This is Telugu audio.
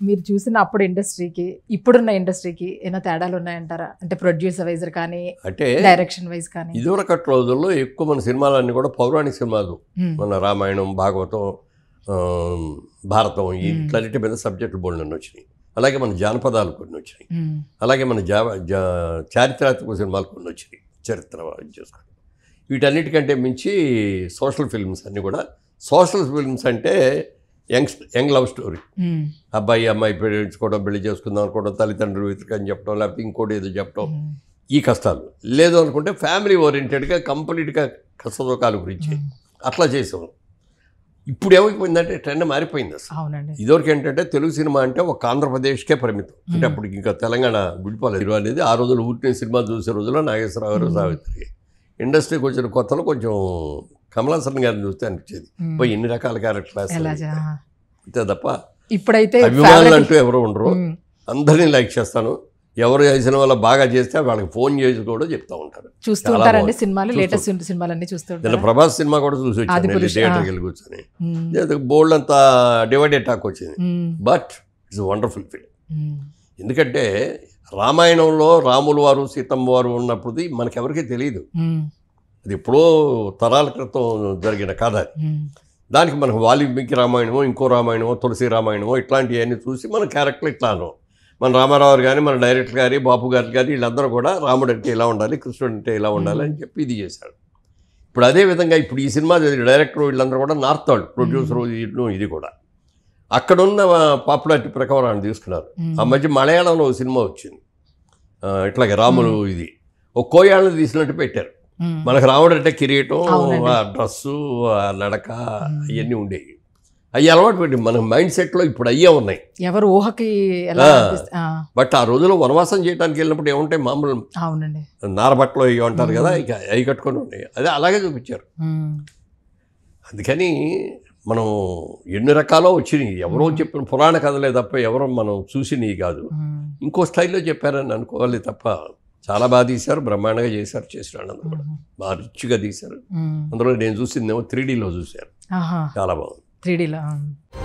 మీరు చూసిన అప్పుడు ఇండస్ట్రీకి ఇప్పుడున్న ఇండస్ట్రీకి ఏమైనా తేడాలు ఉన్నాయంటారా అంటే ప్రొడ్యూసర్ వైజర్ కానీ అంటే డైరెక్షన్ వైజ్ కానీ ఇదివరకటి రోజుల్లో ఎక్కువ మన సినిమాలన్నీ కూడా పౌరాణిక సినిమాలు మ్మ్. మన రామాయణం భాగవతం ఆ, భారతం మ్మ్. ఇట్లాంటి మీద సబ్జెక్టులు బోల్డ్ వచ్చినాయి అలాగే మన జానపదాలు కొన్ని వచ్చినాయి మ్మ్. అలాగే మన జా జా చారిత్రాత్మక సినిమాలు కొన్ని వచ్చినాయి చరిత్ర ఇది చేసుకొని వీటన్నిటికంటే మించి సోషల్ ఫిల్మ్స్ అన్నీ కూడా సోషల్ ఫిల్మ్స్ అంటే యంగ్ యంగ్ లవ్ స్టోరీ మ్మ్. అబ్బాయి అమ్మాయి పెళ్ళించుకోవడం పెళ్లి చేసుకుందాం అనుకోవడం తల్లిదండ్రులు వ్యతిరేకం చెప్పడం లేకపోతే ఇంకోటి ఏదో చెప్పడం మ్మ్. ఈ కష్టాలు లేదు అనుకుంటే ఫ్యామిలీ ఓరియంటెడ్గా కంప్లీట్గా కష్టసుఖాల గురించి మ్మ్. అట్లా చేసాం ఇప్పుడు ఏమైపోయిందంటే ట్రెండ్ మారిపోయింది అసలు అవునండి ఇదివరకు ఏంటంటే తెలుగు సినిమా అంటే ఒక ఆంధ్రప్రదేశ్కే పరిమితం అంటే మ్మ్. అప్పుడు ఇంకా తెలంగాణ విడిపోలేదు అనేది ఆ రోజులు ఊరిని సినిమా చూసే రోజుల్లో నాగేశ్వరరావు గారు మ్మ్. సావిత్రి ఇండస్ట్రీకి వచ్చిన కొత్తలో కొంచెం కమలాసన్ గారిని చూస్తే అనిపించేది మ్మ్. పోయి ఎన్ని రకాల క్యారెక్టర్లు ఎలా వేస్తారు చే- అంతే తప్ప ఇప్పుడైతే అభిమానులు favorite- అంటూ ఎవరు ఉండరు మ్మ్. అందరినీ లైక్ చేస్తాను ఎవరు చేసిన వాళ్ళ బాగా చేస్తే వాళ్ళకి ఫోన్ చేసి కూడా చెప్తా ఉంటారు చూస్తూ చాలా ఉంటారండి బాగుంది. సినిమాలు చూస్తూ లేటెస్ట్ సినిమాలన్నీ చూస్తూ నిన్న ఉంటారా? ప్రభాస్ సినిమా కూడా చూసి వచ్చాను ఆదిపురుష్, థియేటర్కి ఆ. వెళ్ళి కూర్చొని మ్మ్. బోల్డ్ అంతా డివైడెడ్ టాక్ వచ్చింది మ్మ్. బట్ ఇట్స్ వండర్ఫుల్ ఫిల్మ్ మ్మ్. ఎందుకంటే రామాయణంలో రాముల వారు సీతమ్మ వారు ఉన్నప్పుడు మనకెవరికీ తెలియదు మ్మ్. అది ఎప్పుడో తరాల క్రితం జరిగిన కథ అది మ్మ్. దానికి మనకు వాల్మీకి రామాయణమో ఇంకో రామాయణమో తులసి రామాయణమో ఇట్లాంటివన్నీ చూసి మన క్యారెక్టర్ ఇట్లాను మన రామారావు గారు కానీ మన డైరెక్టర్ గారి బాపు గారు కానీ వీళ్ళందరూ కూడా రాముడు అంటే ఇలా ఉండాలి కృష్ణుడు అంటే ఇలా ఉండాలి అని చెప్పి ఇది చేశాడు ఇప్పుడు అదే విధంగా ఇప్పుడు ఈ సినిమా డైరెక్టర్ వీళ్ళందరూ కూడా నార్త్ వాళ్ళు ప్రొడ్యూసర్ ఇది కూడా అక్కడున్న పాపులారిటీ ప్రకారం ఆయన తీసుకున్నారు మ్మ్. ఆ మధ్య మలయాళంలో ఒక సినిమా వచ్చింది ఆ, ఇట్లాగే రాములు ఇది ఒక కోయాళ్ళని తీసినట్టు పెట్టారు మ్మ్. మనకు రాముడు అంటే కిరీటం అవునండి. ఆ డ్రస్సు ఆ నడక మ్మ్. అవన్నీ ఉండేవి అవి అలవాటు పెట్టి మన మైండ్ సెట్లో ఇప్పుడు అయ్యే ఉన్నాయి ఎవరు ఊహకి ఎలా ఆ. అనిపిస్తే- ఆ, బట్ ఆ రోజుల్లో వనవాసం చేయడానికి వెళ్ళినప్పుడు ఏముంటాయి మామూలు అవునండి నారబట్టలు ఇవి అంటారు కదా ఇక అవి కట్టుకొని ఉన్నాయి అదే అలాగే చూపించారు మ్మ్. అందుకని మనం ఎన్ని రకాలో వచ్చినాయి ఎవరో మ్మ్. చెప్పిన పురాణ కథలే తప్ప ఎవరో మనం చూసినవి కాదు మ్మ్. ఇంకో స్టైల్లో చెప్పారని అనుకోవాలి తప్ప చాలా బాగా తీశారు బ్రహ్మాండంగా చేశారు చేసిన వాళ్ళందరూ కూడా మ్మ్. బాగా రిచ్గా తీశారు మ్మ్. అందులో నేను చూసిందేమో త్రీ డీలో చూశారు ఆహా చాలా బాగుంది త్రీ డీలో